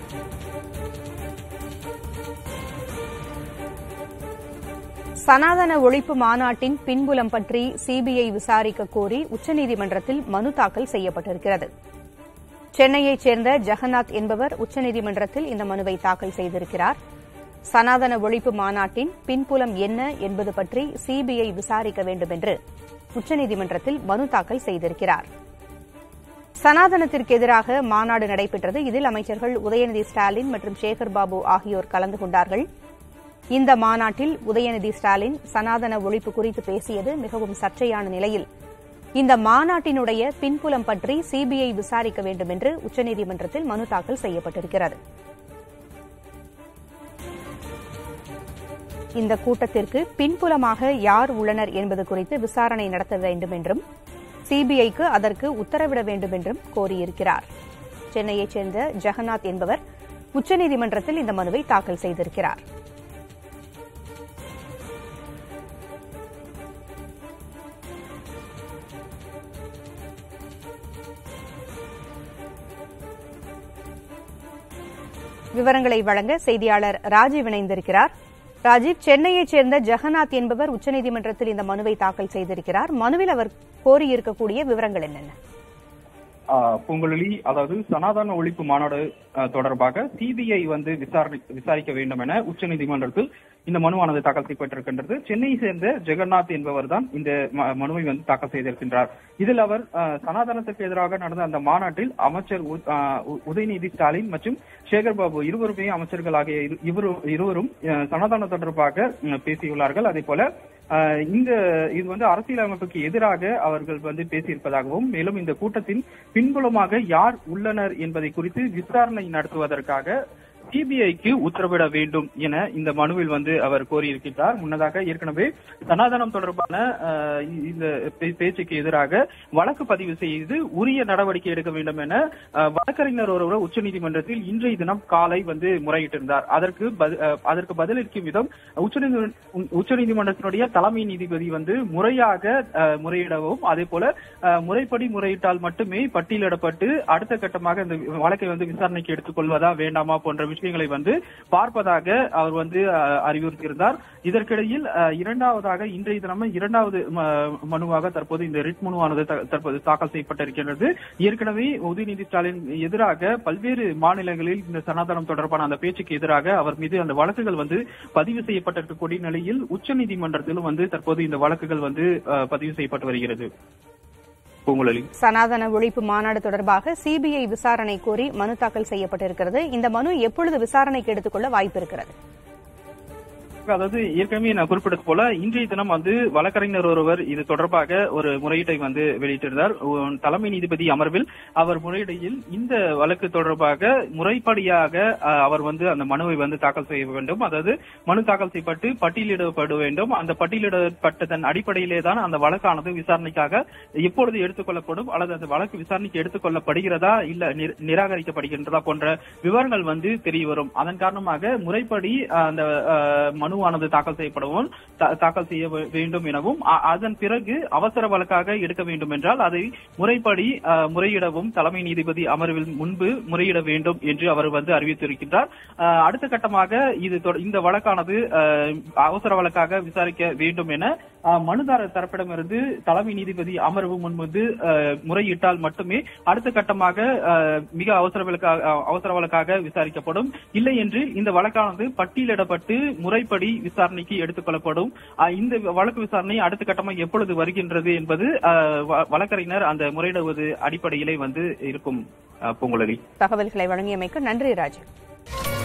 சனாதன ஒழிப்பு மாநாட்டின் பின்புலம் பற்றி சிபிஐ விசாரிக்க கோரி உச்சநீதிமன்றத்தில் மனு தாக்கல் செய்யப்பட்டிருக்கிறது சென்னையைச் சேர்ந்த ஜெகநாத் என்பவர் உச்சநீதிமன்றத்தில் இந்த மனுவை தாக்கல் செய்திருக்கிறார் சனாதன ஒழிப்பு மாநாட்டின் பின்புலம் என்ன என்பது பற்றி சிபிஐ விசாரிக்க வேண்டும் என்று உச்சநீதிமன்றத்தில் மனு தாக்கல் செய்திருக்கிறார் சனாதனத்திற்கு எதிராக மாநாடு நடைபெற்றது இதில் அமைச்சர்கள் உதயநிதி ஸ்டாலின் மற்றும் சேகர் பாபு ஆகியோர் கலந்து கொண்டார்கள் இந்த மாநாட்டில் உதயநிதி ஸ்டாலின் சனாதன ஒழிப்பு குறித்து பேசியது மிகவும் சர்ச்சையான நிலையில் இந்த மாநாட்டினுடைய பின்புலம் பற்றி சிபிஐ விசாரிக்க வேண்டும் என்று உச்சநீதிமன்றத்தில் மனு தாக்கல் செய்யப்பட்டிருக்கிறது இந்த கூட்டத்திற்கு பின்புலமாக யார் உள்ளனர் என்பது குறித்து விசாரணை நடத்த வேண்டும் என்றும் சிபிஐக்கு அதற்கு உத்தரவிட வேண்டும் என்றும் கோரியிருக்கிறார் சென்னையைச் சேர்ந்த ஜெகநாத் என்பவர் உச்சநீதிமன்றத்தில் இந்த மனுவை தாக்கல் செய்திருக்கிறார் விவரங்களை வழங்க செய்தியாளர் ராஜீவ் இணைந்திருக்கிறார் ராஜீவ் சென்னையைச் சேர்ந்த ஜெகநாத் என்பவர் உச்சநீதிமன்றத்தில் இந்த மனுவை தாக்கல் செய்திருக்கிறார் மனுவில் அவர் கோரியிருக்கக்கூடிய விவரங்கள் என்னென்ன பூங்குழலி அதாவது சனாதன ஒழிப்பு மாநாடு அஹ், தொடர்பாக சிபிஐ வந்து விசாரணை விசாரிக்க வேண்டும் என உச்சநீதிமன்றத்தில் இந்த மனுவானது தாக்கல் செய்யப்பட்டிருக்கின்றது சென்னையை சேர்ந்த ஜெகநாத் என்பவர் தான் இந்த ம- மனுவை வந்து தாக்கல் செய்திருக்கின்றார் இதில் அவர் அஹ், சனாதனத்திற்கு எதிராக நடந்த அந்த மாநாட்டில் அமைச்சர் உ- அஹ், உ- உதயநிதி ஸ்டாலின் மற்றும் சேகர் பாபு இருவருமே அமைச்சர்களாகிய இரு- இவரு இருவரும் அஹ், சனாதனம் தொடர்பாக அஹ், பேசியுள்ளார்கள் அதே போல அஹ், இந்த இது வந்து அரசியலமைப்புக்கு எதிராக அவர்கள் வந்து பேசியிருப்பதாகவும் மேலும் இந்த கூட்டத்தின் பின்புலமாக யார் உள்ளனர் என்பதை குறித்து விசாரணை நடத்துவதற்காக சிபிஐக்கு உத்தரவிட வேண்டும் என இந்த மனுவில் வந்து அவர் கோரியிருக்கிறார் முன்னதாக ஏற்கனவே சனாதனம் தொடர்பான அஹ், இந்த பே- பேச்சுக்கு எதிராக வழக்கு பதிவு செய்து உரிய நடவடிக்கை எடுக்க வேண்டும் என அஹ், வழக்கறிஞர் ஒருவர் உச்சநீதிமன்றத்தில் இன்றைய தினம் காலை வந்து முறையிட்டிருந்தார் அதற்கு பதி- அஹ், அதற்கு பதிலளிக்கும் விதம் உச்சநீதி உச்சநீதிமன்றத்தினுடைய தலைமை நீதிபதி வந்து முறையாக அஹ், முறையிடவும் அதே போல அஹ், முறைப்படி முறையிட்டால் மட்டுமே பட்டியலிடப்பட்டு அடுத்த கட்டமாக இந்த வழக்கை வந்து விசாரணைக்கு எடுத்துக் கொள்வதா வேண்டாமா போன்ற விஷயங்களை வந்து பார்ப்பதாக அவர் வந்து அஹ், அறிவுறுத்தியிருந்தார் இதற்கிடையில் அஹ், இரண்டாவதாக இன்றைய தினம் இரண்டாவது ம- மனுவாக தற்போது இந்த ரிட் மனுவானது த- தற்போது தாக்கல் செய்யப்பட்டிருக்கிறது ஏற்கனவே உதயநிதி ஸ்டாலின் எதிராக பல்வேறு மாநிலங்களில் இந்த சனாதனம் தொடர்பான அந்த பேச்சுக்கு எதிராக அவர் மீது அந்த வழக்குகள் வந்து பதிவு செய்யப்பட்டிருக்கக்கூடிய நிலையில் உச்சநீதிமன்றத்திலும் வந்து தற்போது இந்த வழக்குகள் வந்து அஹ், பதிவு செய்யப்பட்டு வருகிறது பூங்குழலி சனாதன ஒழிப்பு மாநாடு தொடர்பாக சிபிஐ விசாரணை கோரி மனு தாக்கல் செய்யப்பட்டிருக்கிறது இந்த மனு எப்பொழுது விசாரணைக்கு எடுத்துக்கொள்ள வாய்ப்பு இருக்கிறது அதாவது ஏற்கனவே நான் குறிப்பிட்டது போல இன்றைய தினம் வந்து வழக்கறிஞர் ஒருவர் இது தொடர்பாக ஒரு முறையீட்டை வந்து வெளியிட்டிருந்தார் உம், தலைமை நீதிபதி அமர்வில் அவர் முறையீடையில் இந்த வழக்கு தொடர்பாக முறைப்படியாக அஹ், அவர் வந்து அந்த மனுவை வந்து தாக்கல் செய்ய வேண்டும் அதாவது மனு தாக்கல் செய்யப்பட்டு பட்டியலிடப்பட வேண்டும் அந்த பட்டியலிடப்பட்டதன் அடிப்படையிலே தான் அந்த வழக்கானது விசாரணைக்காக எப்பொழுது எடுத்துக்கொள்ளப்படும் அல்லது அந்த வழக்கு விசாரணைக்கு எடுத்துக்கொள்ளப்படுகிறதா இல்ல நிர- நிராகரிக்கப்படுகின்றதா போன்ற விவரங்கள் வந்து தெரிய வரும் அதன் காரணமாக முறைப்படி அஹ், அந்த அஹ், மனுவானது தாக்கல் செய்யப்படவும் தா- தாக்கல் செய்ய வே- வேண்டும் எனவும் அ- அதன் பிறகு அவசர வழக்காக எடுக்க வேண்டும் என்றால் அதை முறைப்படி அஹ், முறையிடவும் தலைமை நீதிபதி அமர்வில் முன்பு முறையிட வேண்டும் என்று அவர் வந்து அறிவித்திருக்கின்றார் அஹ், அடுத்த கட்டமாக இது தொட- இந்த வழக்கானது அஹ், அவசர வழக்காக விசாரிக்க வேண்டும் என அஹ், மனுதாரர் தரப்பிடமிருந்து தலைமை நீதிபதி அமர்வு முன் வந்து அஹ், முறையிட்டால் மட்டுமே அடுத்த கட்டமாக அஹ், மிக அவசர வழக்காக அவசர வழக்காக விசாரிக்கப்படும் இல்லை என்று இந்த வழக்கானது பட்டியலிடப்பட்டு முறைப்படி விசாரணைக்கு எடுத்துக் கொள்ளப்படும் அஹ், இந்த வழக்கு விசாரணை அடுத்த கட்டமாக எப்பொழுது வருகின்றது என்பது அஹ், வ- வழக்கறிஞர் அந்த முறையிடுவது அடிப்படையிலே வந்து இருக்கும் அஹ், பூங்குழலி தகவல்களை வழங்கியமைக்கு நன்றி ராஜீவ்